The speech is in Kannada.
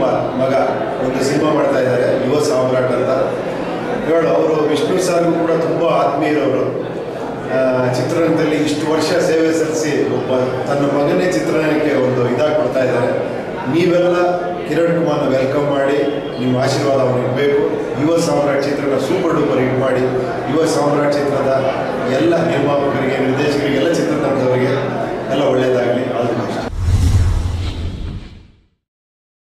ಕುಮಾರ್ ಮಗ ಒಂದು ಸಿನಿಮಾ ಮಾಡ್ತಾ ಇದ್ದಾರೆ ಯುವ ಸಾಮ್ರಾಟ್ ಅಂತ ಹೇಳು ಅವರು ವಿಷ್ಣು ಸರ್ಗೂ ಕೂಡ ತುಂಬ ಆತ್ಮೀಯರವರು ಆ, ಚಿತ್ರರಂಗದಲ್ಲಿ ಇಷ್ಟು ವರ್ಷ ಸೇವೆ ಸಲ್ಲಿಸಿ ಒಬ್ಬ ತನ್ನ ಮಗನೇ ಚಿತ್ರರಂಗಕ್ಕೆ ಒಂದು ಇದಾಗಿ ಕೊಡ್ತಾ ಇದ್ದಾರೆ ನೀವೆಲ್ಲ ಕಿರಣ್ ಕುಮಾರ್ನ ವೆಲ್ಕಮ್ ಮಾಡಿ ನಿಮ್ಮ ಆಶೀರ್ವಾದ ಅವನಿಗೆ ಬೇಕು ಯುವ ಸಾಮ್ರಾಟ್ ಚಿತ್ರನ ಸೂಪರ್ ಡೂಪರ್ ಹಿಟ್ ಮಾಡಿ ಯುವ ಸಾಮ್ರಾಟ್ ಚಿತ್ರದ ಎಲ್ಲ ನಿರ್ಮಾಪಕರಿಗೆ ನಿರ್ದೇಶಕರಿಗೆ ಎಲ್ಲ ಚಿತ್ರತಂಡದವರಿಗೆ ಎಲ್ಲ ಒಳ್ಳೆಯದಾಗಲಿ ಆಲ್ ದಿ ಬೆಸ್ಟ್